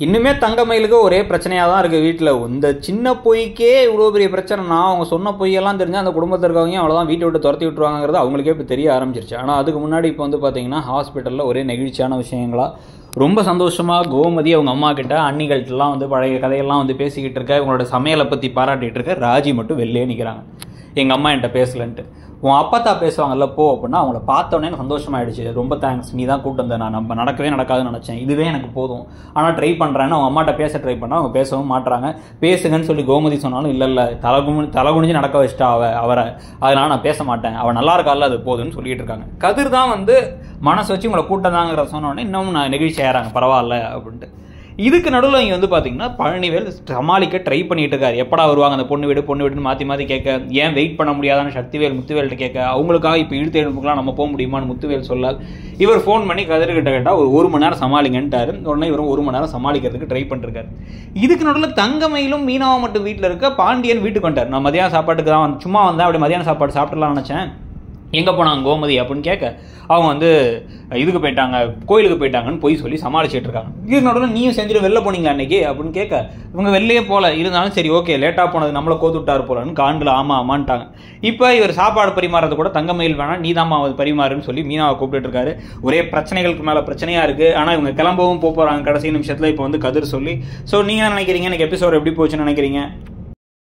இன்னுமே தங்கமயிலுக்கு ஒரே பிரச்சனையாக தான் இருக்குது வீட்டில் இந்த சின்ன பொய்க்கே இவ்வளோ பெரிய பிரச்சனை நான் அவங்க சொன்ன பொய்யெல்லாம் தெரிஞ்சு அந்த குடும்பத்தில் இருக்கவங்க அவ்வளோதான் வீட்டை விட்டு துரத்தி விட்டுருவாங்கிறது அவங்களுக்கே இப்போ தெரிய ஆரம்பிச்சிருச்சு ஆனால் அதுக்கு முன்னாடி இப்போ வந்து பார்த்தீங்கன்னா ஹாஸ்பிட்டலில் ஒரே நெகிழ்ச்சியான விஷயங்களா ரொம்ப சந்தோஷமாக கோமதி அவங்க அம்மா கிட்ட அன்னிகள்ட்டெல்லாம் வந்து பழைய கதையெல்லாம் வந்து பேசிக்கிட்டு இருக்க இவங்களோட சமையலை பற்றி பாராட்டிகிட்டு இருக்க ராஜி மட்டும் வெளிலே நிற்கிறாங்க எங்கள் அம்மா என்கிட்ட பேசலன்ட்டு உன் அப்பத்தா பேசுவாங்கல்ல போ அப்படின்னா அவங்கள பார்த்தோன்னே எனக்கு சந்தோஷமாயிடுச்சு ரொம்ப தேங்க்ஸ் நீ தான் கூட்டு வந்த நான் நம்ம நடக்கவே நடக்காதுன்னு நினச்சேன் இதுவே எனக்கு போதும் ஆனால் ட்ரை பண்ணுறேன்னு அவங்க அம்மாட்ட பேச ட்ரை பண்ணால் அவங்க பேசவும் மாட்றாங்க பேசுங்கன்னு சொல்லி கோமதி சொன்னாலும் இல்லை இல்லை தலகுமி தலகுனிஞ்சு நடக்க வச்சிட்டா அவ அவரை அதனால நான் பேச மாட்டேன் அவள் நல்லா இருக்கால அது போதுன்னு சொல்லிட்டு இருக்காங்க கதிர் தான் வந்து மனசு வச்சு உங்களை கூட்டதாங்கிற சொன்னோடனே இன்னமும் நான் நெகிழ்ச்சி ஆகிறாங்க பரவாயில்ல அப்படின்ட்டு இதுக்கு நடுவில் இங்கே வந்து பார்த்தீங்கன்னா பழனிவேல் சமாளிக்க ட்ரை பண்ணிட்டு இருக்காரு எப்படா வருவாங்க அந்த பொண்ணு வீடு பொண்ணு வீடுன்னு மாற்றி மாற்றி கேட்க ஏன் வெயிட் பண்ண முடியாதான்னு சக்திவேல் முத்துவேல்கிட்ட கேட்க அவங்களுக்காக இப்போ இழுத்து எழுப்புக்கலாம் நம்ம போக முடியுமான்னு முத்துவேல் சொல்லால் இவர் ஃபோன் பண்ணி கதிர்கிட்ட கேட்டால் ஒரு ஒரு மணி நேரம் சமாளிங்கன்ட்டாரு உடனே இவரும் ஒரு மணி நேரம் சமாளிக்கிறதுக்கு ட்ரை பண்ணிருக்காரு இதுக்கு நடுவில் தங்கமயிலும் மீனாவை மட்டும் வீட்டில் இருக்க பாண்டியன் வீட்டுக்கு வந்துட்டார் நான் மதியானம் சாப்பாட்டுக்கு தான் வந்து- சும்மா வந்தேன் அப்படி மதியானம் சாப்பாடு சாப்பிடலாம்னு நினச்சேன் எங்கே போனாங்க கோமதி அப்படின்னு கேட்க அவங்க வந்து இதுக்கு போயிட்டாங்க கோயிலுக்கு போயிட்டாங்கன்னு போய் சொல்லி சமாளிச்சிட்டு இருக்காங்க இது நடுவில் நீயும் செஞ்சுட்டு வெளில போனீங்களா அன்னைக்கு அப்படின்னு கேட்க இவங்க வெளியே போல இருந்தாலும் சரி ஓகே லேட்டாக போனது நம்மளை கோத்து விட்டாரு போலன்னு காண்டில் ஆமா ஆமான்ட்டாங்க இப்போ இவர் சாப்பாடு பரிமாறது கூட தங்கமயில் வேணாம் நீ தான் பரிமாறுன்னு சொல்லி மீனாவை கூப்பிட்டு இருக்காரு ஒரே பிரச்சனைகளுக்கு மேலே பிரச்சனையாக இருக்குது ஆனால் இவங்க கிளம்பவும் போக போகிறாங்க கடைசி நிமிஷத்தில் இப்போ வந்து கதிர் சொல்லி ஸோ நீங்கள் என்ன நினைக்கிறீங்க எனக்கு எபிசோட் எப்படி போச்சுன்னு நினைக்கிறீங்க